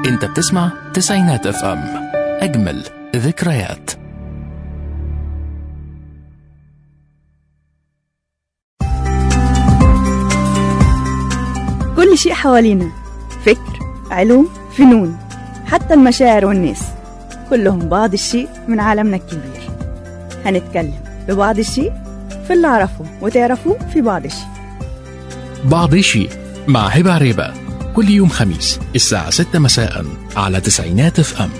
انت بتسمع تسعينات اف ام اجمل ذكريات كل شيء حوالينا فكر علوم فنون حتى المشاعر والناس كلهم بعض الشيء من عالمنا الكبير هنتكلم ببعض الشيء في اللي أعرفه وتعرفوه في بعض الشيء بعض شيء مع هبة عريبة كل يوم خميس الساعة 6 مساء على تسعينات اف ام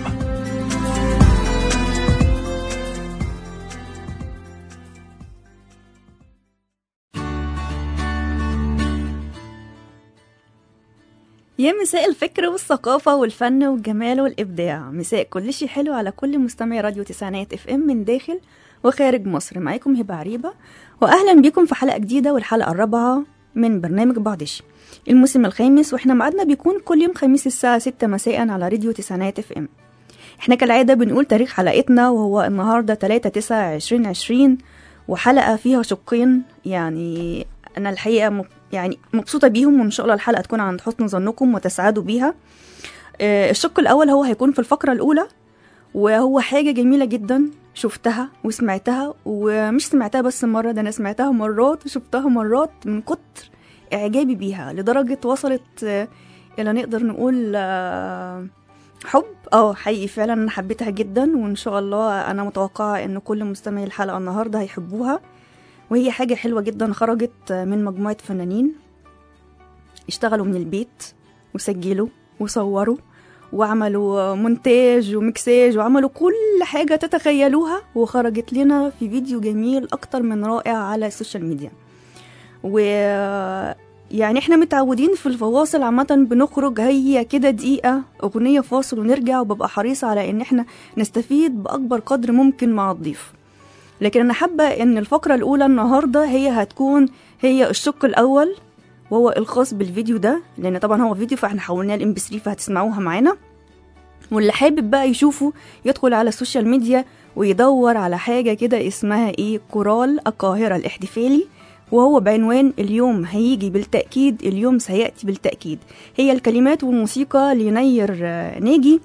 يا مساء الفكر والثقافة والفن والجمال والإبداع مساء كل شيء حلو على كل مستمعي راديو تسعينات اف ام من داخل وخارج مصر معاكم هبة عريبة وأهلا بكم في حلقة جديدة والحلقة الرابعة من برنامج بعضش الموسم الخامس واحنا ميعادنا بيكون كل يوم خميس الساعة 6 مساء على راديو تسعينات اف ام احنا كالعادة بنقول تاريخ حلقتنا وهو النهاردة 3 9 2020 وحلقة فيها شقين يعني أنا الحقيقة م- يعني مبسوطة بيهم وإن شاء الله الحلقة تكون عند حسن ظنكم وتسعدوا بيها آه، الشق الأول هو هيكون في الفقرة الأولى وهو حاجة جميلة جدا شفتها وسمعتها ومش سمعتها بس مرة ده أنا سمعتها مرات وشفتها مرات من كتر إعجابي بيها لدرجة وصلت آه، إلى نقدر نقول آه، حب اه حقيقي فعلا انا حبيتها جدا وان شاء الله انا متوقعه ان كل مستمعي الحلقه النهارده هيحبوها وهي حاجه حلوه جدا خرجت من مجموعه فنانين اشتغلوا من البيت وسجلوا وصوروا وعملوا مونتاج ومكساج وعملوا كل حاجة تتخيلوها وخرجت لنا في فيديو جميل أكتر من رائع على السوشيال ميديا و يعني احنا متعودين في الفواصل عامة بنخرج هي كده دقيقة أغنية فاصل ونرجع وببقى حريصة على إن احنا نستفيد بأكبر قدر ممكن مع الضيف لكن أنا حابة إن الفقرة الأولى النهاردة هي هتكون هي الشق الأول وهو الخاص بالفيديو ده لأن طبعا هو فيديو فاحنا حولناه لإم بي 3 فهتسمعوها معانا واللي حابب بقى يشوفه يدخل على السوشيال ميديا ويدور على حاجة كده اسمها ايه كورال القاهرة الاحتفالي وهو بعنوان اليوم هيجي بالتأكيد اليوم سيأتي بالتأكيد هي الكلمات والموسيقى لنير آه، ناجي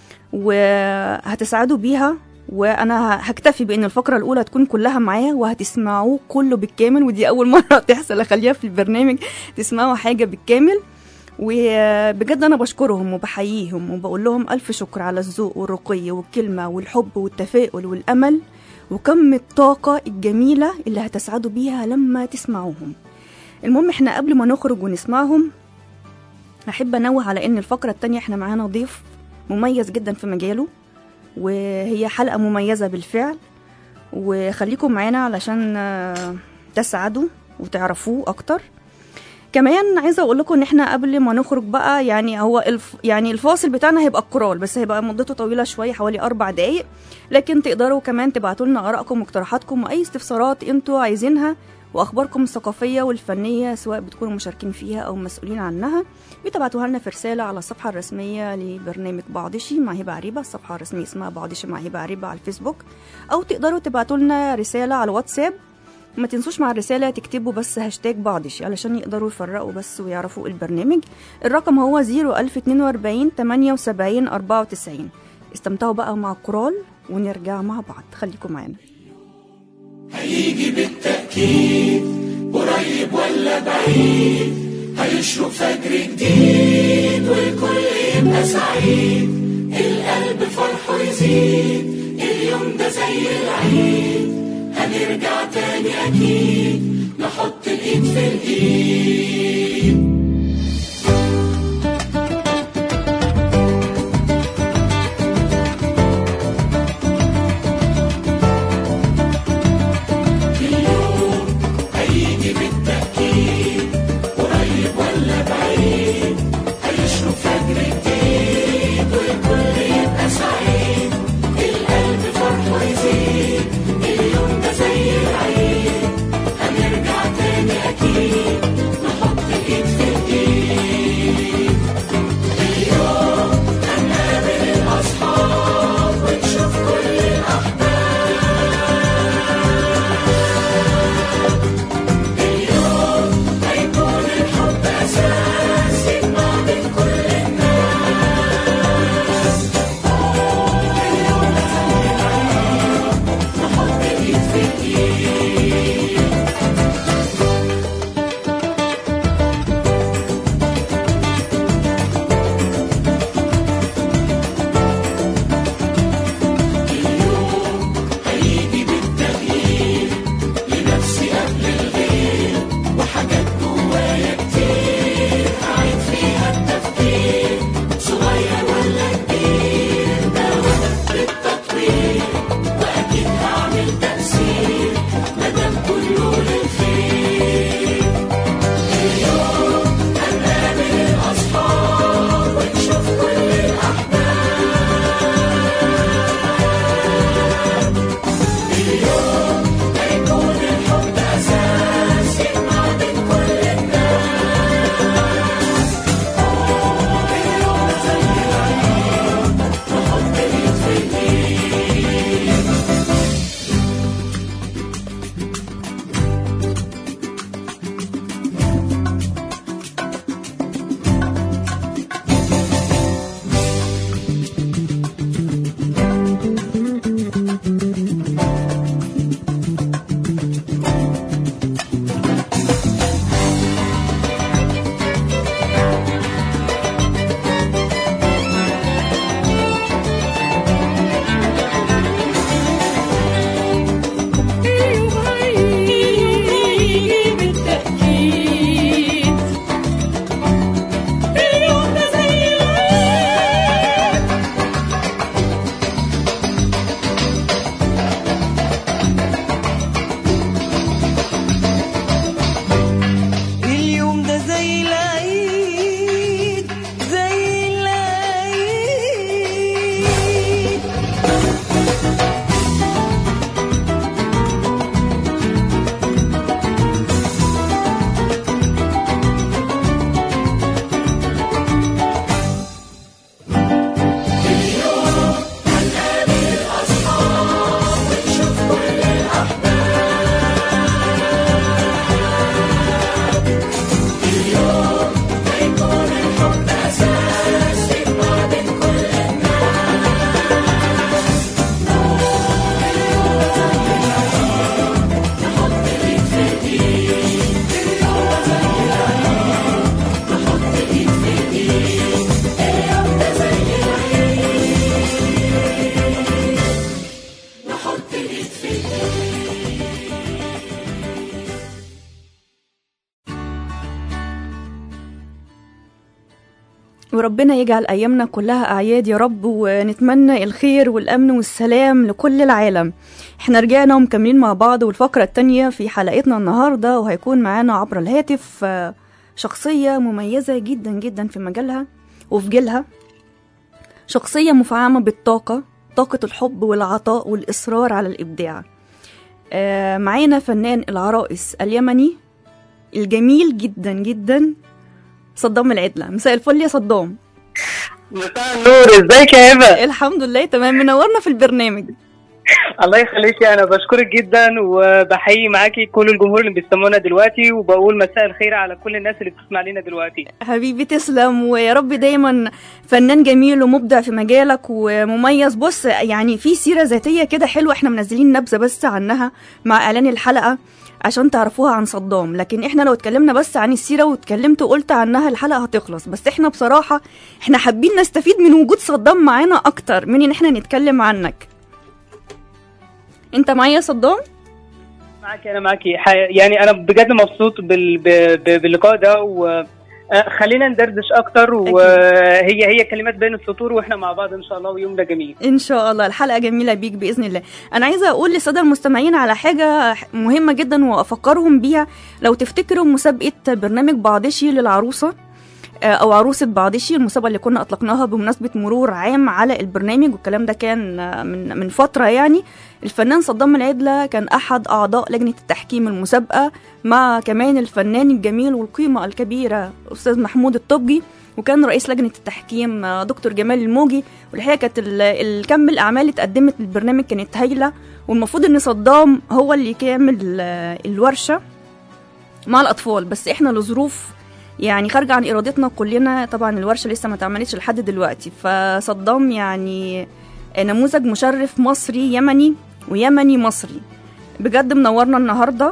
وهتسعدوا بيها وانا هكتفي بان الفقره الاولى تكون كلها معايا وهتسمعوه كله بالكامل ودي اول مره تحصل اخليها في البرنامج تسمعوا حاجه بالكامل وبجد انا بشكرهم وبحييهم وبقول لهم الف شكر على الذوق والرقي والكلمه والحب والتفاؤل والامل وكم الطاقه الجميله اللي هتسعدوا بيها لما تسمعوهم المهم احنا قبل ما نخرج ونسمعهم احب انوه على ان الفقره التانية احنا معانا ضيف مميز جدا في مجاله وهي حلقه مميزه بالفعل وخليكم معانا علشان آه، تسعدوا وتعرفوه اكتر كمان عايزه اقول لكم ان احنا قبل ما نخرج بقى يعني هو الف يعني الفاصل بتاعنا هيبقى الكورال بس هيبقى مدته طويله شويه حوالي اربع دقايق لكن تقدروا كمان تبعتوا لنا ارائكم واقتراحاتكم واي استفسارات انتوا عايزينها واخباركم الثقافيه والفنيه سواء بتكونوا مشاركين فيها او مسؤولين عنها بتبعتوها لنا في رساله على الصفحه الرسميه لبرنامج بعضشي مع هبه عريبه الصفحه الرسميه اسمها بعضشي مع هبه عريبه على الفيسبوك او تقدروا تبعتوا لنا رساله على الواتساب ما تنسوش مع الرسالة تكتبوا بس هاشتاج بعضش علشان يقدروا يفرقوا بس ويعرفوا البرنامج الرقم هو 01042 78 94 استمتعوا بقى مع الكورال ونرجع مع بعض خليكم معانا هيجي بالتأكيد قريب ولا بعيد هيشرق فجر جديد والكل يبقى سعيد القلب فرحه يزيد اليوم ده زي العيد هنرجع تاني أكيد نحط الإيد في الإيد اليوم هيجي بالتأكيد قريب ولا بعيد هيشرق فجر جديد والكل يبقى سعيد القلب فرحه يزيد اليوم ده زي العيد هنرجع تاني أكيد نحط زي العيد زي العيد وربنا يجعل أيامنا كلها أعياد يا رب ونتمنى الخير والأمن والسلام لكل العالم احنا رجعنا ومكملين مع بعض والفقرة التانية في حلقتنا النهاردة وهيكون معانا عبر الهاتف آه، شخصية مميزة جدا جدا في مجالها وفي جيلها شخصية مفعمة بالطاقة طاقة الحب والعطاء والإصرار على الإبداع آه، معانا فنان العرائس اليمني الجميل جدا جدا صدام العدلة مساء الفل يا صدام مساء النور ازيك يا هبه الحمد لله تمام منورنا في البرنامج الله يخليكي انا بشكرك جدا وبحيي معاكي كل الجمهور اللي بيستمعونا دلوقتي وبقول مساء الخير على كل الناس اللي بتسمع لنا دلوقتي حبيبي تسلم ويا رب دايما فنان جميل ومبدع في مجالك ومميز بص يعني في سيرة ذاتية كده حلوة احنا منزلين نبذة بس عنها مع اعلان الحلقة عشان تعرفوها عن صدام لكن احنا لو اتكلمنا بس عن السيرة واتكلمت وقلت عنها الحلقة هتخلص بس احنا بصراحة احنا حابين نستفيد من وجود صدام معانا اكتر من ان احنا نتكلم عنك انت معايا يا صدام معاكي انا معاكي ح- يعني انا بجد مبسوط بال... ب... ب... باللقاء ده و آه، خلينا ندردش اكتر وهي هي كلمات بين السطور واحنا مع بعض ان شاء الله ويوم ده جميل ان شاء الله الحلقه جميله بيك باذن الله انا عايزه اقول للساده المستمعين على حاجه مهمه جدا وافكرهم بيها لو تفتكروا مسابقه برنامج بعضشي للعروسه آه، او عروسه بعضشي المسابقه اللي كنا اطلقناها بمناسبه مرور عام على البرنامج والكلام ده كان آه، من من فتره يعني الفنان صدام العدله كان احد اعضاء لجنه التحكيم المسابقه مع كمان الفنان الجميل والقيمه الكبيره استاذ محمود الطبجي وكان رئيس لجنه التحكيم آه، دكتور جمال الموجي والحقيقه كانت ال- الكم الاعمال اللي اتقدمت للبرنامج كانت هايله والمفروض ان صدام هو اللي يكمل آه، الورشه مع الاطفال بس احنا لظروف يعني خارجه عن ارادتنا كلنا طبعا الورشه لسه ما اتعملتش لحد دلوقتي فصدام يعني نموذج مشرف مصري يمني ويمني مصري بجد منورنا النهارده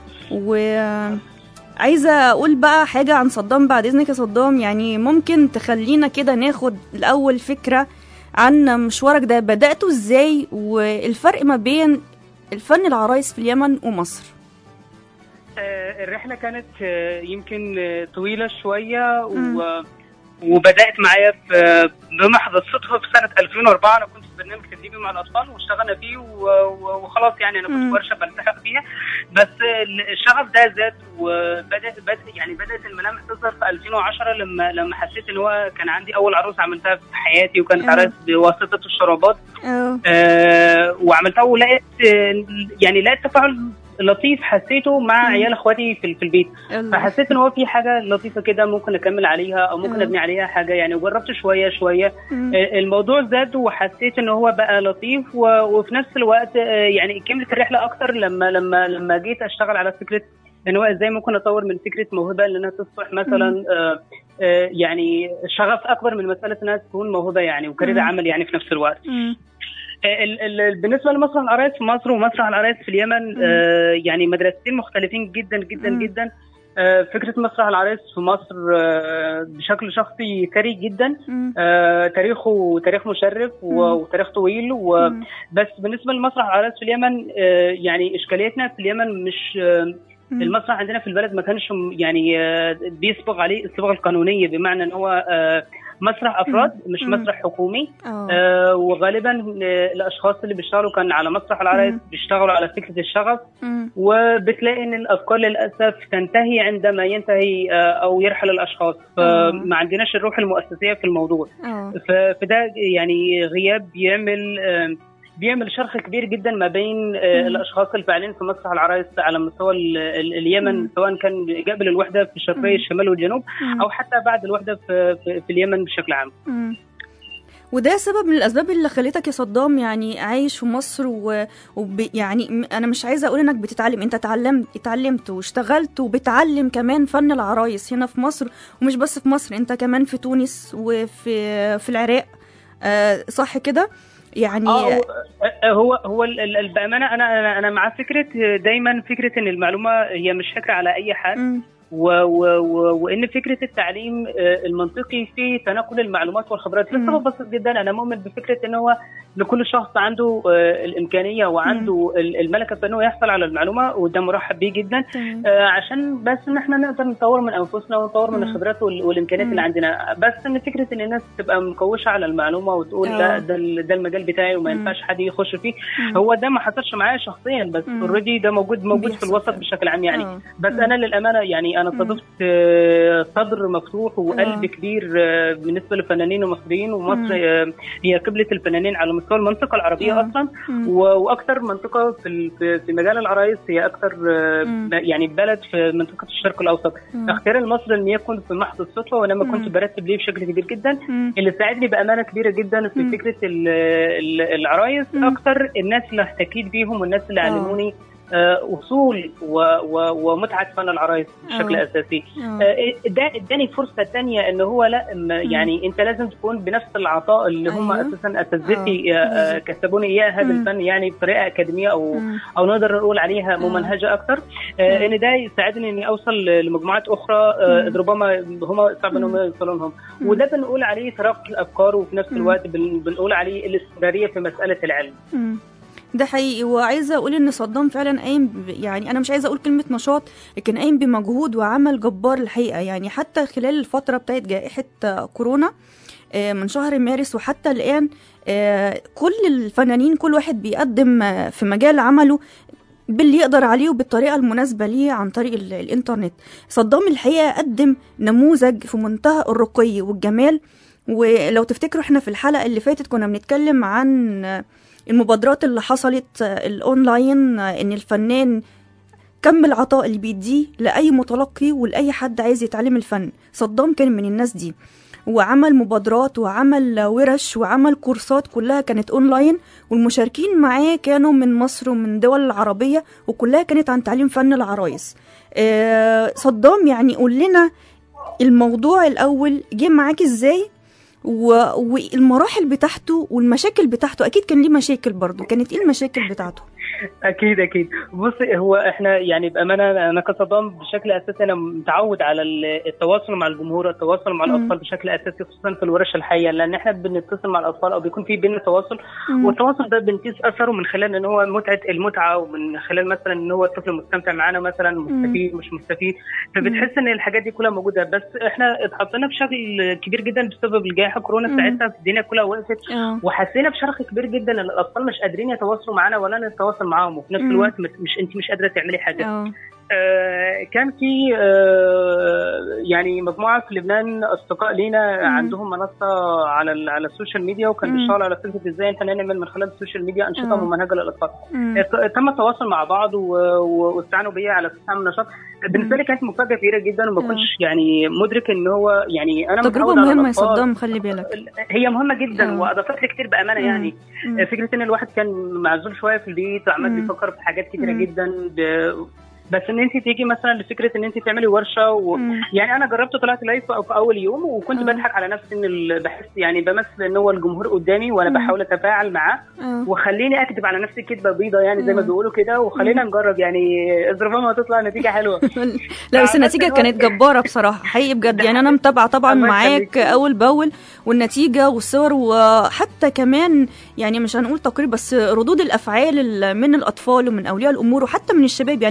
وعايزه اقول بقى حاجه عن صدام بعد اذنك يا صدام يعني ممكن تخلينا كده ناخد الاول فكره عن مشوارك ده بداته ازاي والفرق ما بين الفن العرايس في اليمن ومصر آه، الرحله كانت آه، يمكن آه، طويله شويه مم. و... وبدات معايا في بمحض الصدفه في سنه 2004 انا كنت في برنامج تدريبي مع الاطفال واشتغلنا فيه و... و- وخلاص يعني انا مم. كنت ورشه بلتحق فيها بس ال- الشغف ده زاد وبدا بد... يعني بدات الملامح تظهر في 2010 لما لما حسيت ان هو كان عندي اول عروسه عملتها في حياتي وكانت مم. عرايس بواسطه الشرابات اه آه، وعملتها ولقيت آه، يعني لقيت تفاعل لطيف حسيته مع مم. عيال اخواتي في في البيت يلا. فحسيت ان هو في حاجه لطيفه كده ممكن اكمل عليها او ممكن مم. ابني عليها حاجه يعني وجربت شويه شويه مم. آه، الموضوع زاد وحسيت ان هو بقى لطيف و- وفي نفس الوقت آه، يعني كملت الرحله اكتر لما لما لما جيت اشتغل على فكره ان هو ازاي ممكن اطور من فكره موهبه انها تصبح مثلا آه، آه، يعني شغف اكبر من مساله انها تكون موهبه يعني وكارير مم. عمل يعني في نفس الوقت مم. ال- ال- بالنسبه لمسرح العرايس في مصر ومسرح العرايس في اليمن آه يعني مدرستين مختلفين جدا جدا مم. جدا آه فكره مسرح العرايس في مصر آه بشكل شخصي ثري جدا مم. آه تاريخه تاريخ مشرف و- مم. وتاريخ طويل مم. وبس بالنسبه لمسرح العرايس في اليمن آه يعني اشكاليتنا في اليمن مش آه مم. المسرح عندنا في البلد ما كانش م- يعني آه، بيصبغ عليه الصبغه القانونيه بمعنى ان هو آه، مسرح افراد مش مم. مسرح حكومي اه آه وغالبا آه، الاشخاص اللي بيشتغلوا كان على مسرح العرايس مم. بيشتغلوا على فكره الشغف مم. وبتلاقي ان الافكار للاسف تنتهي عندما ينتهي آه، او يرحل الاشخاص فما عندناش الروح المؤسسيه في الموضوع اه ف- فده يعني غياب بيعمل آه، بيعمل شرخ كبير جدا ما بين آه، مم. الاشخاص الفاعلين في مسرح العرايس على مستوى ال- ال- اليمن مم. سواء كان قبل الوحده في مم. شرقي الشمال والجنوب مم. او حتى بعد الوحده في, في, في اليمن بشكل عام مم. وده سبب من الاسباب اللي خلتك يا صدام يعني عايش في مصر و... وب... يعني م- انا مش عايزه اقول انك بتتعلم انت اتعلمت اتعلمت واشتغلت وبتعلم كمان فن العرايس هنا في مصر ومش بس في مصر انت كمان في تونس وفي في العراق آه صح كده يعني اه هو- آه، هو هو ال- ال- البامانه انا انا انا مع فكره دايما فكره ان المعلومه هي مش حكر على اي حد مم. و و و وان فكره التعليم آه، المنطقي في تناقل المعلومات والخبرات مم. لسبب بسيط جدا انا مؤمن بفكره ان هو لكل شخص عنده آه، الامكانيه وعنده ال- الملكه في انه يحصل على المعلومه وده مرحب بيه جدا تمام. آه، عشان بس ان احنا نقدر نطور من انفسنا ونطور من مم. الخبرات وال- والامكانيات مم. اللي عندنا بس ان فكره ان الناس تبقى مكوشه على المعلومه وتقول آه. لا ده ال- ده المجال بتاعي وما مم. ينفعش حد يخش فيه مم. هو ده ما حصلش معايا شخصيا بس مم. اوريدي ده موجود موجود في بيحصل الوسط فعلا. بشكل عام يعني آه. بس مم. انا للامانه يعني انا مم. صادفت آه، صدر مفتوح وقلب آه. كبير آه، بالنسبه للفنانين المصريين مم. ومصر آه، هي قبله الفنانين على مستوى المنطقه العربيه آه. اصلا مم. و- واكثر منطقه في ال- في في مجال العرايس هي اكثر آه، مم. يعني بلد في منطقه الشرق الاوسط مم. اختيار المصري لم يكن في محض الصدفه وانما مم. كنت برتب ليه بشكل كبير جدا مم. اللي ساعدني بامانه كبيره جدا في مم. فكره ال- ال- العرايس مم. اكثر الناس اللي احتكيت بيهم والناس اللي آه. علموني آه، وصول و- و- ومتعه فن العرايس بشكل آه. اساسي آه. آه، ده اداني فرصه تانية ان هو لا م- يعني انت لازم تكون بنفس العطاء اللي هم أيوة. اساسا اساتذتي آه، آه، آه، بالظبط. كسبوني اياه هذا مم. الفن يعني بطريقه اكاديميه او مم. او نقدر نقول عليها آه. ممنهجه اكثر مم. آه، ان ده يساعدني اني اوصل لمجموعات اخرى آه، مم. ربما هم صعب انهم مم. يوصلوا لهم مم. وده بنقول عليه ترقي الافكار وفي نفس مم. الوقت بن- بنقول عليه الاستمراريه في مساله العلم مم. ده حقيقي وعايزه اقول ان صدام فعلا قايم ب- يعني انا مش عايزه اقول كلمه نشاط لكن قايم بمجهود وعمل جبار الحقيقه يعني حتى خلال الفتره بتاعت جائحه آه، كورونا آه، من شهر مارس وحتى الان آه، كل الفنانين كل واحد بيقدم آه، في مجال عمله باللي يقدر عليه وبالطريقه المناسبه ليه عن طريق ال- الانترنت صدام الحقيقه قدم نموذج في منتهى الرقي والجمال ولو تفتكروا احنا في الحلقه اللي فاتت كنا بنتكلم عن آه، المبادرات اللي حصلت آه، الاونلاين آه، ان الفنان كم العطاء اللي بيديه لاي متلقي ولاي حد عايز يتعلم الفن صدام كان من الناس دي وعمل مبادرات وعمل ورش وعمل كورسات كلها كانت اونلاين والمشاركين معاه كانوا من مصر ومن دول العربية وكلها كانت عن تعليم فن العرايس آه، صدام يعني قول لنا الموضوع الاول جه معاك ازاي و... والمراحل بتاعته والمشاكل بتاعته اكيد كان ليه مشاكل برضو كانت ايه المشاكل بتاعته اكيد اكيد بصي هو احنا يعني بامانه انا كصدام بشكل اساسي انا متعود على ال- التواصل مع الجمهور التواصل مع مم. الاطفال بشكل اساسي خصوصا في الورش الحيه لان احنا بنتصل مع الاطفال او بيكون في بيننا تواصل مم. والتواصل ده بنقيس اثره من خلال ان هو متعه المتعه ومن خلال مثلا ان هو الطفل مستمتع معانا مثلا مستفيد مش مستفيد فبتحس ان الحاجات دي كلها موجوده بس احنا اتحطينا بشكل كبير جدا بسبب الجائحه كورونا مم. ساعتها الدنيا كلها وقفت اه وحسينا بشرخ كبير جدا ان الاطفال مش قادرين يتواصلوا معانا ولا نتواصل معاهم وفي نفس مم. الوقت مش مش- انت مش قادره تعملي حاجه اه آه كان في آه يعني مجموعه في لبنان اصدقاء لينا مم. عندهم منصه على ال- على السوشيال ميديا وكان مم. بيشتغلوا على فكره ازاي احنا نعمل من خلال السوشيال ميديا انشطه آه. ممنهجه للاطفال مم. آه، تم التواصل مع بعض و- و- واستعانوا بيا على اساس اعمل نشاط بالنسبه لي كانت مفاجاه كبيره جدا وما آه. كنتش يعني مدرك ان هو يعني انا تجربة متعود على مهمة يا الأطفال. صدام خلي بالك هي مهمه جدا آه. واضافت لي كتير بامانه مم. يعني مم. فكره ان الواحد كان معزول شويه في البيت وعمال مم. بيفكر في حاجات كتيره مم. جدا ب... بس ان انت تيجي مثلا لفكره ان انت تعملي ورشه و... مم. يعني انا جربت طلعت لايف في اول يوم وكنت آه. بضحك على نفسي ان ال- بحس يعني بمثل ان هو الجمهور قدامي وانا مم. بحاول اتفاعل معاه اه وخليني اكذب على نفسي كذبه بيضه يعني زي ما مم. بيقولوا كده وخلينا نجرب يعني اذا ربما تطلع نتيجه حلوه لا بس آه، النتيجة بس هو- كانت جبارة بصراحة حقيقي بجد ده يعني أنا متابعة طبعا الله معاك يخليك. أول بأول والنتيجة والصور وحتى كمان يعني مش هنقول تقرير بس ردود الأفعال ال- من الأطفال ومن أولياء الأمور وحتى من الشباب يعني أنت كنت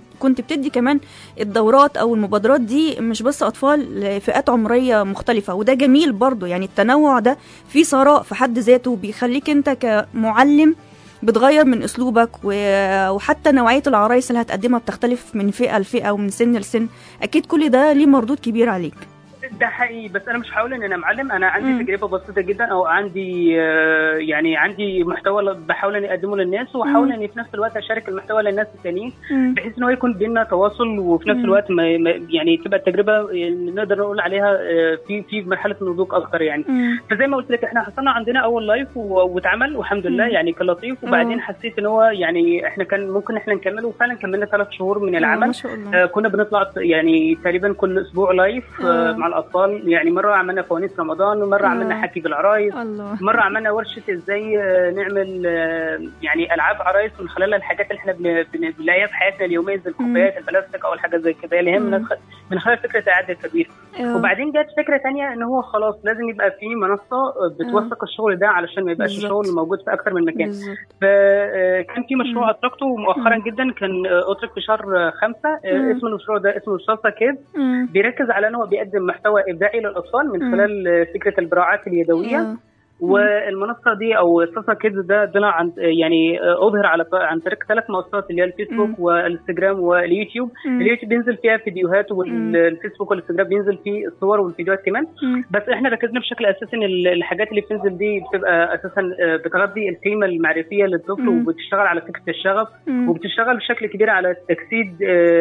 كنت بتدي كمان الدورات او المبادرات دي مش بس اطفال لفئات عمريه مختلفه وده جميل برضو يعني التنوع ده فيه ثراء في حد ذاته بيخليك انت كمعلم بتغير من اسلوبك و- وحتى نوعيه العرايس اللي هتقدمها بتختلف من فئه لفئه ومن سن لسن اكيد كل ده ليه مردود كبير عليك ده حقيقي بس انا مش هقول ان انا معلم انا عندي مم. تجربه بسيطه جدا او عندي آه، يعني عندي محتوى بحاول اني اقدمه للناس واحاول مم. اني في نفس الوقت اشارك المحتوى للناس التانيين مم. بحيث ان هو يكون بيننا تواصل وفي نفس مم. الوقت ما ما- يعني تبقى التجربه اللي نقدر نقول عليها آه، في في مرحله نضوج اكتر يعني مم. فزي ما قلت لك احنا حصلنا عندنا اول لايف و- واتعمل والحمد لله مم. يعني كان لطيف وبعدين آه. حسيت ان هو يعني احنا كان ممكن احنا نكمله وفعلا كملنا ثلاث شهور من ما العمل شاء الله آه، كنا بنطلع يعني تقريبا كل اسبوع لايف آه، آه. مع الاطفال يعني مره عملنا فوانيس رمضان ومره آه. عملنا حكي بالعرايس الله مره عملنا ورشه ازاي آه، نعمل آه، يعني العاب عرايس من خلال الحاجات اللي احنا بن- بن- بنلاقيها في حياتنا اليوميه زي الكوبايات البلاستيك او الحاجات زي كده اللي هي من مم. من خلال فكره اعاده التدوير آه. وبعدين جت فكره تانية ان هو خلاص لازم يبقى في منصه بتوثق الشغل ده علشان ما يبقاش بالظبط. الشغل موجود في اكتر من مكان بالظبط فكان في مشروع مم. اطلقته مؤخرا مم. جدا كان آه، اطلق في شهر آه، خمسة آه، مم. اسم المشروع ده اسمه سالسا كيدز مم. بيركز على ان هو بيقدم محتوى ابداعي للاطفال من مم. خلال آه، فكره البراعات اليدويه آه. والمنصه دي او سالسا كيدز ده طلع عن يعني آه، اظهر على عن طريق ثلاث منصات اللي هي الفيسبوك مم. والانستجرام واليوتيوب مم. اليوتيوب بينزل فيها فيديوهات مم. والفيسبوك والانستجرام بينزل فيه الصور والفيديوهات كمان مم. بس احنا ركزنا بشكل اساسي ان ال- الحاجات اللي بتنزل دي بتبقى اساسا آه، بتغذي القيمه المعرفيه للطفل مم. وبتشتغل على فكره الشغف مم. وبتشتغل بشكل كبير على تجسيد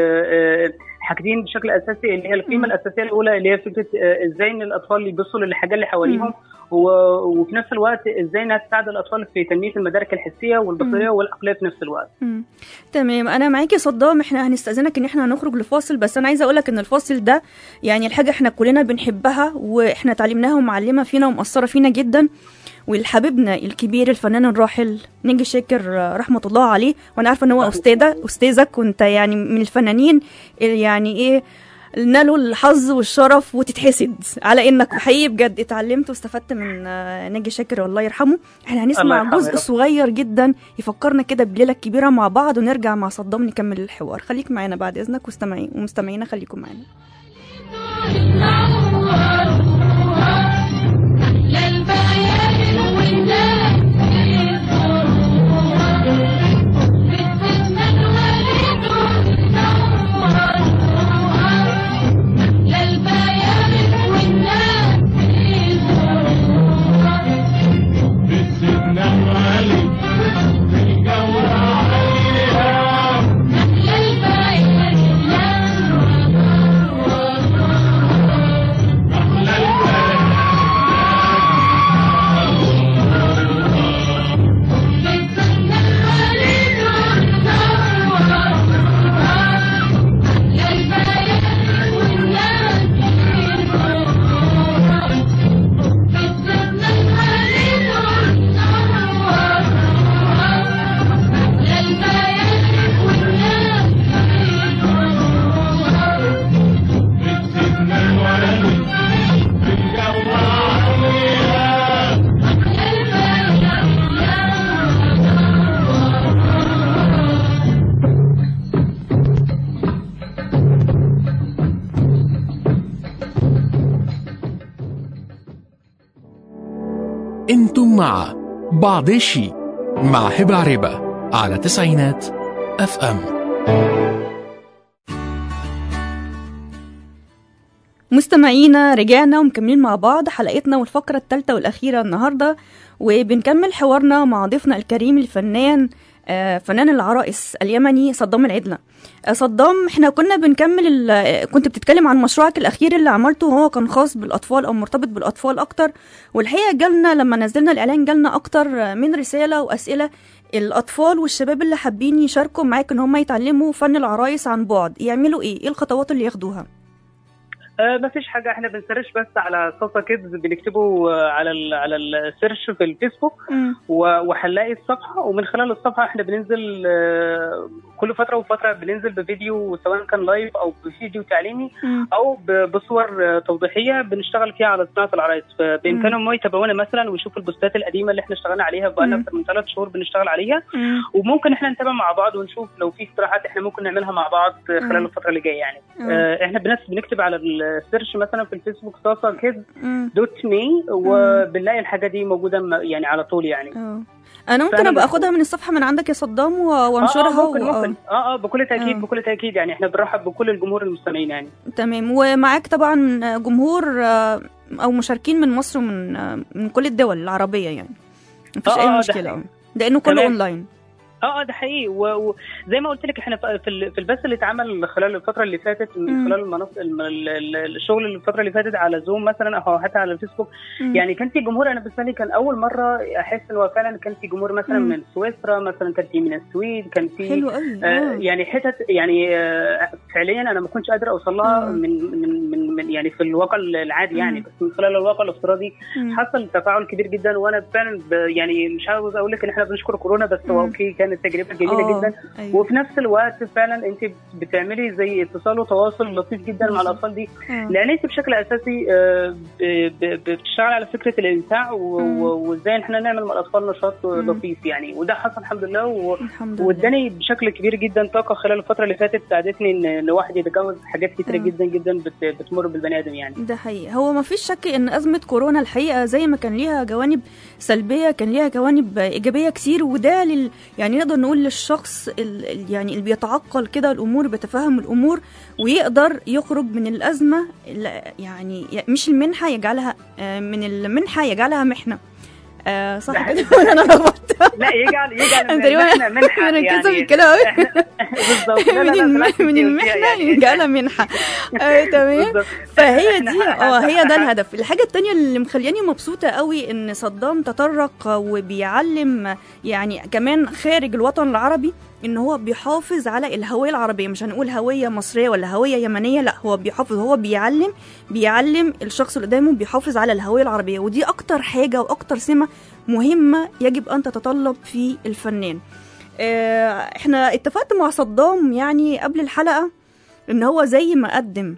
آه، آه، حاجتين بشكل اساسي اللي هي القيمه مم. الاساسيه الاولى اللي هي فكره آه، ازاي ان الاطفال يبصوا للحاجات اللي حواليهم و- وفي نفس الوقت ازاي انها تساعد الاطفال في تنميه المدارك الحسيه والبصريه والعقليه في نفس الوقت مم. تمام انا معاكي يا صدام احنا هنستاذنك ان احنا هنخرج لفاصل بس انا عايزه اقولك ان الفاصل ده يعني الحاجه احنا كلنا بنحبها واحنا اتعلمناها ومعلمه فينا ومأثره فينا جدا والحبيبنا الكبير الفنان الراحل نيجي شاكر آه، رحمه الله عليه وانا عارفه ان هو استاذه استاذك وانت يعني من الفنانين اللي يعني ايه نالوا الحظ والشرف وتتحسد على انك حقيقي بجد اتعلمت واستفدت من آه، ناجي شاكر والله يرحمه احنا الله هنسمع يرحمه يا جزء رب. صغير جدا يفكرنا كده بليله كبيره مع بعض ونرجع مع صدام نكمل الحوار خليك معانا بعد اذنك واستمعي ومستمعينا خليكم معانا انتم مع بعض الشيء مع هبة عريبة على تسعينات اف ام مستمعينا رجعنا ومكملين مع بعض حلقتنا والفقرة الثالثة والأخيرة النهاردة وبنكمل حوارنا مع ضيفنا الكريم الفنان آه، فنان العرائس اليمني صدام العدلة آه، صدام احنا كنا بنكمل ال- آه، كنت بتتكلم عن مشروعك الأخير اللي عملته وهو كان خاص بالأطفال أو مرتبط بالأطفال أكتر والحقيقة جالنا لما نزلنا الإعلان جالنا أكتر آه، من رسالة وأسئلة الأطفال والشباب اللي حابين يشاركوا معاك إن هم يتعلموا فن العرايس عن بعد يعملوا إيه؟ إيه الخطوات اللي ياخدوها؟ آه ما فيش حاجه احنا بنسرش بس على صوصه كيدز بنكتبه آه، على ال على السيرش في الفيسبوك مم. و- وهنلاقي الصفحه ومن خلال الصفحه احنا بننزل آه، كل فتره وفتره بننزل بفيديو سواء كان لايف او بفيديو تعليمي مم. او ب- بصور آه، توضيحيه بنشتغل فيها على صناعه العرايس فبامكانهم هم يتابعونا مثلا ويشوفوا البوستات القديمه اللي احنا اشتغلنا عليها بقالنا مم. اكثر من ثلاث شهور بنشتغل عليها مم. وممكن احنا نتابع مع بعض ونشوف لو في اقتراحات احنا ممكن نعملها مع بعض مم. خلال الفتره اللي جايه يعني مم. آه، احنا بنس بنكتب على السيرش مثلا في الفيسبوك صاصه كيدز مم. دوت مي وبنلاقي الحاجه دي موجوده م- يعني على طول يعني اه انا ممكن فأنا ابقى بس- اخدها من الصفحه من عندك يا صدام و- وانشرها اه ممكن و- ممكن اه اه بكل تاكيد آه. بكل تاكيد يعني احنا بنرحب بكل الجمهور المستمعين يعني تمام ومعاك طبعا جمهور آه، او مشاركين من مصر ومن آه، من كل الدول العربيه يعني مفيش آه، آه، اي ده مشكله حقيقي. اه لانه كله تمام. اونلاين اه اه ده حقيقي و- وزي ما قلت لك احنا في ال- في البث اللي اتعمل خلال الفتره اللي فاتت مم. من خلال المنصه الم- ال- ال- الشغل الفتره اللي فاتت على زوم مثلا او حتى على الفيسبوك مم. يعني كان في جمهور انا بالنسبه لي كان اول مره احس ان هو فعلا كان في جمهور مثلا مم. من سويسرا مثلا كان في من السويد كان في حلو قوي آه اه يعني حتت يعني آه فعليا انا ما كنتش قادر اوصل لها آه. من, من من من يعني في الواقع العادي يعني مم. بس من خلال الواقع الافتراضي مم. حصل تفاعل كبير جدا وانا فعلا ب يعني مش عاوز اقول لك ان احنا بنشكر كورونا بس هو مم. اوكي كانت تجربه جميله آه، جدا أيوة. وفي نفس الوقت فعلا انت بتعملي زي اتصال وتواصل لطيف جدا مع بالظبط. الاطفال دي آه. لان انت بشكل اساسي آه، ب- ب- بتشتغل على فكره الامتاع و- مم. و- وازاي احنا نعمل مع الاطفال نشاط مم. لطيف يعني وده حصل الحمد لله و- الحمد لله واداني بشكل كبير جدا طاقه خلال الفتره اللي فاتت ساعدتني ان إن الواحد يتجاوز حاجات كتيره مم. جدا جدا بت- بتمر بالبني ادم يعني ده حقيقي هو ما فيش شك ان ازمه كورونا الحقيقه زي ما كان ليها جوانب سلبيه كان ليها جوانب ايجابيه كتير وده لل يعني نقدر نقول للشخص ال... ال- يعني اللي بيتعقل كده الامور بيتفهم الامور ويقدر يخرج من الازمه ال- يعني مش المنحه يجعلها آه، من المنحه يجعلها محنه آه صح ده كده ولا انا لخبطت لا يجعل يجعل أنت من المحنه منحه انا كده يعني الكلام بالظبط لا، لا، من لا، الم... بالعكس، من انت المحنه يعني- يجعلها منحه آه تمام بالظبط. فهي إحنا دي ح- اه هي ده ح- الهدف الحاجه التانية اللي مخلياني مبسوطه قوي ان صدام تطرق وبيعلم يعني كمان خارج الوطن العربي ان هو بيحافظ على الهويه العربيه مش هنقول هويه مصريه ولا هويه يمنيه لا هو بيحافظ هو بيعلم بيعلم الشخص اللي قدامه بيحافظ على الهويه العربيه ودي اكتر حاجه واكتر سمه مهمه يجب ان تتطلب في الفنان آه، احنا اتفقت مع صدام يعني قبل الحلقه ان هو زي ما قدم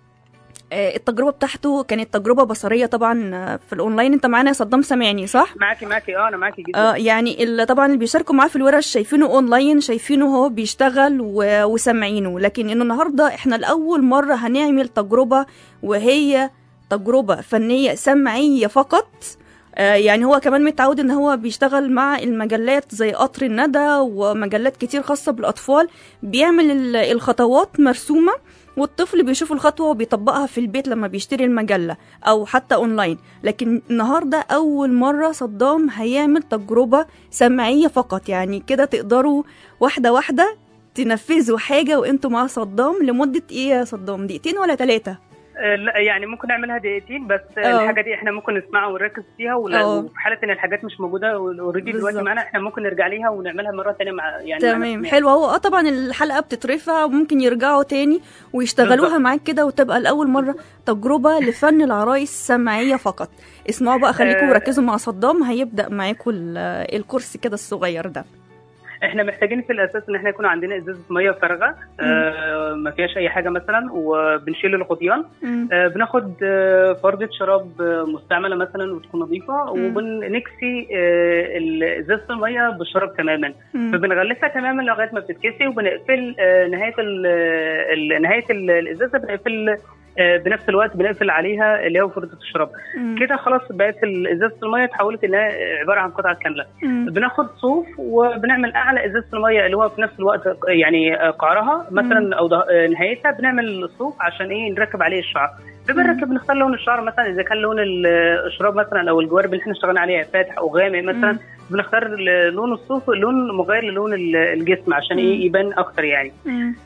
آه، التجربه بتاعته كانت تجربه بصريه طبعا آه، في الاونلاين انت معانا يا صدام سامعني صح معاكي معاكي اه انا معاكي جدا اه يعني اللي طبعا اللي بيشاركوا معاه في الورش شايفينه اونلاين شايفينه هو بيشتغل و- وسامعينه لكن انه النهارده احنا لاول مره هنعمل تجربه وهي تجربه فنيه سمعيه فقط آه، يعني هو كمان متعود ان هو بيشتغل مع المجلات زي قطر الندى ومجلات كتير خاصه بالاطفال بيعمل ال- الخطوات مرسومه والطفل بيشوف الخطوه وبيطبقها في البيت لما بيشتري المجله او حتى اونلاين لكن النهارده اول مره صدام هيعمل تجربه سمعيه فقط يعني كده تقدروا واحده واحده تنفذوا حاجه وانتوا مع صدام لمده ايه يا صدام دقيقتين ولا ثلاثه آه، لا يعني ممكن نعملها دقيقتين بس آه، اه. الحاجه دي احنا ممكن نسمعها ونركز فيها ولا- اه. وفي حاله ان الحاجات مش موجوده اوريدي دلوقتي بالظبط. معانا احنا ممكن نرجع ليها ونعملها مره ثانيه مع يعني مع تمام نفسنا. حلو هو اه طبعا الحلقه بتترفع وممكن يرجعوا تاني ويشتغلوها بالظبط. معاك كده وتبقى لاول مره تجربه لفن العرايس سمعيه فقط اسمعوا بقى خليكم آه. وركزوا مع صدام هيبدا معاكم ال- الكورس كده الصغير ده احنا محتاجين في الاساس ان احنا يكون عندنا ازازه ميه فارغه آه ما فيهاش اي حاجه مثلا وبنشيل الغطيان مم. آه بناخد آه فردة شراب آه مستعمله مثلا وتكون نظيفه مم. وبنكسي آه ال- ازازه الميه بالشراب تماما مم. فبنغلفها تماما لغايه ما بتتكسي وبنقفل آه، نهايه ال ال- نهايه ال- الازازه بنقفل آه، بنفس الوقت بنقفل عليها اللي هو فرده الشراب مم. كده خلاص بقت ال- ازازه الميه اتحولت انها عباره عن قطعه كامله مم. بناخد صوف وبنعمل اعلى ازازه الميه اللي هو في نفس الوقت يعني قعرها مثلا او ده- نهايتها بنعمل الصوف عشان ايه نركب عليه الشعر بنركب نختار لون الشعر مثلا اذا كان لون ال- الشراب مثلا او الجوارب اللي احنا اشتغلنا عليها فاتح او غامق مثلا مم. بنختار ال- لون الصوف لون مغاير للون ال- الجسم عشان مم. ايه يبان اكتر يعني مم.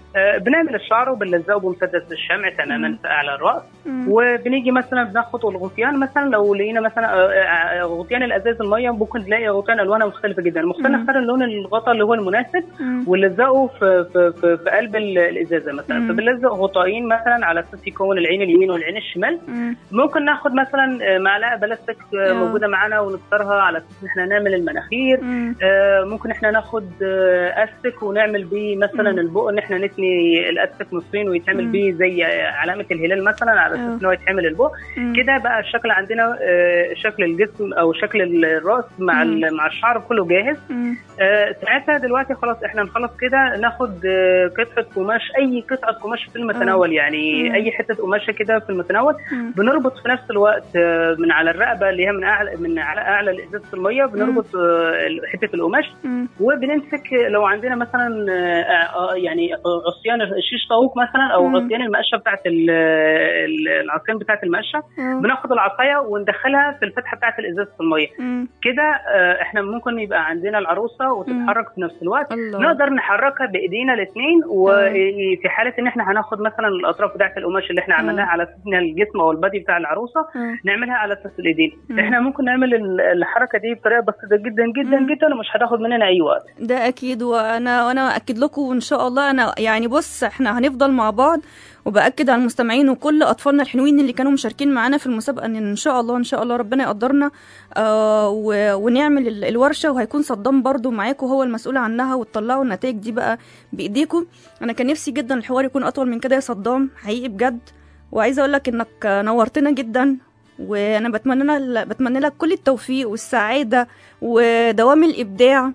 آه، بنعمل الشعر وبنلزقه بمسدس الشمع تماما في اعلى الراس وبنيجي مثلا بناخد الغطيان مثلا لو لقينا مثلا آه، آه، غطيان الازاز الميه ممكن تلاقي غطيان الوانها مختلفه جدا المختار مم. نختار اللون الغطاء اللي هو المناسب مم. ونلزقه في في في, في قلب ال- الازازه مثلا مم. فبنلزق غطائين مثلا على اساس يكون العين اليمين والعين الشمال مم. ممكن ناخد مثلا آه، معلقه بلاستيك آه، آه. موجوده معانا ونكسرها على اساس ان احنا نعمل المناخير مم. آه، ممكن احنا ناخد آه، استك ونعمل بيه مثلا مم. البق ان احنا نتني الاستك نصين ويتعمل مم. بيه زي علامه الهلال مثلا على آه. اساس ان هو يتعمل البق مم. كده بقى الشكل عندنا آه، شكل الجسم او شكل الراس مع مم. ال- مع الشعر كله جاهز مم. آه، ساعتها دلوقتي خلاص احنا نخلص كده ناخد آه، قطعه قماش اي قطعه قماش في المتناول يعني مم. اي حته قماشه كده في المتناول مم. بنربط في نفس الوقت آه، من على الرقبه اللي هي من اعلى من على اعلى الازاز في الميه بنربط آه، حته القماش مم. وبنمسك لو عندنا مثلا آه، آه، يعني عصيان شيش طاووق مثلا او مم. عصيان المقشه بتاعت ال- ال- العصيان بتاعت المقشه آه. بناخد العصايه وندخلها في الفتحه بتاعت الازاز في الميه مم. كده آه، احنا ممكن يبقى عندنا العروسه وتتحرك في نفس الوقت الله. نقدر نحركها بايدينا الاثنين وفي حاله ان احنا هناخد مثلا الاطراف بتاعت القماش اللي احنا عملناها على اساس ان الجسم او البادي بتاع العروسه آه. نعملها على اساس الايدين مم. احنا ممكن نعمل ال- الحركه دي بطريقه بسيطه جدا جدا مم. جدا ومش هتاخد مننا اي وقت ده اكيد وانا وانا اكد لكم ان شاء الله انا يعني بص احنا هنفضل مع بعض وباكد على المستمعين وكل اطفالنا الحلوين اللي كانوا مشاركين معانا في المسابقه ان ان شاء الله ان شاء الله ربنا يقدرنا آه و- ونعمل ال- الورشه وهيكون صدام برضو معاكم هو المسؤول عنها وتطلعوا النتائج دي بقى بايديكم انا كان نفسي جدا الحوار يكون اطول من كده يا صدام حقيقي بجد وعايزه اقول لك انك نورتنا جدا وانا بتمنى بتمنى لك كل التوفيق والسعاده ودوام الابداع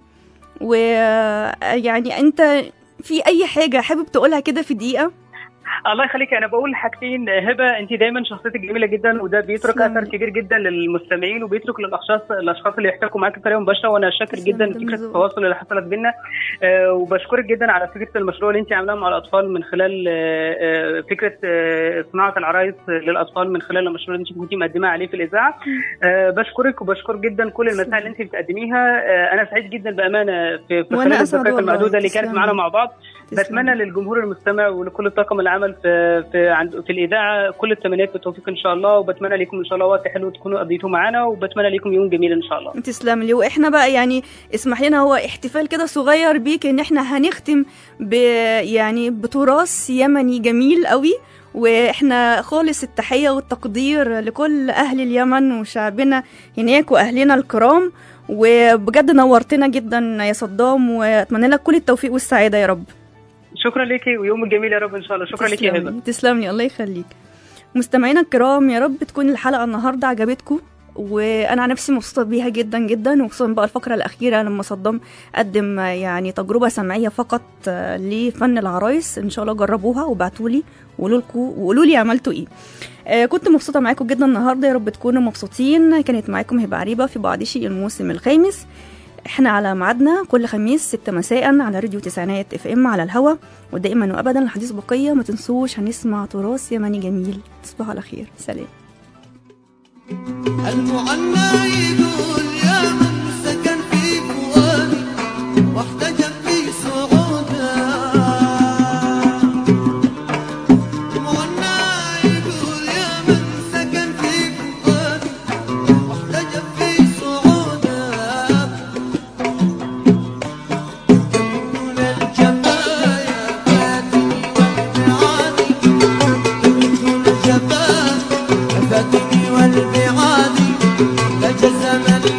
ويعني انت في اي حاجه حابب تقولها كده في دقيقه الله يخليك انا بقول حاجتين هبه انت دايما شخصيتك جميله جدا وده بيترك تسلم. اثر كبير جدا للمستمعين وبيترك للاشخاص الاشخاص اللي يحتكوا معاك بطريقه مباشره وانا شاكر تسلم، جدا ده فكره مزوق. التواصل اللي حصلت بينا آه، وبشكرك جدا على فكره المشروع اللي انت عاملاه مع الاطفال من خلال آه، آه، فكره آه، صناعه العرايس للاطفال من خلال المشروع اللي انت كنت مقدماه عليه في الاذاعه آه، بشكرك وبشكر جدا كل المسائل اللي انت بتقدميها آه، انا سعيد جدا بامانه في في وأنا خلال أسعد الدقائق والله. المعدوده اللي كانت تسلم. معانا مع بعض تسلم. بتمنى للجمهور المستمع ولكل طاقم العمل في في عند في الاذاعه كل التمنيات بالتوفيق ان شاء الله وبتمنى لكم ان شاء الله وقت حلو تكونوا قضيتوه معانا وبتمنى لكم يوم جميل ان شاء الله تسلم لي واحنا بقى يعني اسمح لنا هو احتفال كده صغير بيك ان احنا هنختم ب يعني بتراث يمني جميل قوي واحنا خالص التحيه والتقدير لكل اهل اليمن وشعبنا هناك واهلنا الكرام وبجد نورتنا جدا يا صدام واتمنى لك كل التوفيق والسعاده يا رب شكرا ليكي ويوم جميل يا رب ان شاء الله شكرا ليكي يا تسلم هبه لي تسلم لي الله يخليك مستمعينا الكرام يا رب تكون الحلقه النهارده عجبتكم وانا عن نفسي مبسوطه بيها جدا جدا وخصوصا بقى الفقره الاخيره لما صدام قدم آه، يعني تجربه سمعيه فقط آه، لفن العرايس ان شاء الله جربوها وابعتوا لي وقولوا لكم وقولوا لي عملتوا ايه آه، كنت مبسوطه معاكم جدا النهارده يا رب تكونوا مبسوطين كانت معاكم هبه عريبه في بعض شيء الموسم الخامس احنا على ميعادنا كل خميس 6 مساء على راديو تسعينات اف ام على الهوا ودائما وابدا الحديث بقيه ما تنسوش هنسمع تراث يمني جميل تصبحوا على خير سلام المعنى يقول يا من سكن في فؤادي واحتجب في صعوده المعنى يقول يا من سكن في فؤادي واحتجب في صعوده دون الجبايا فاتني والمعادي دون الجبايا فاتني والمعادي لجزم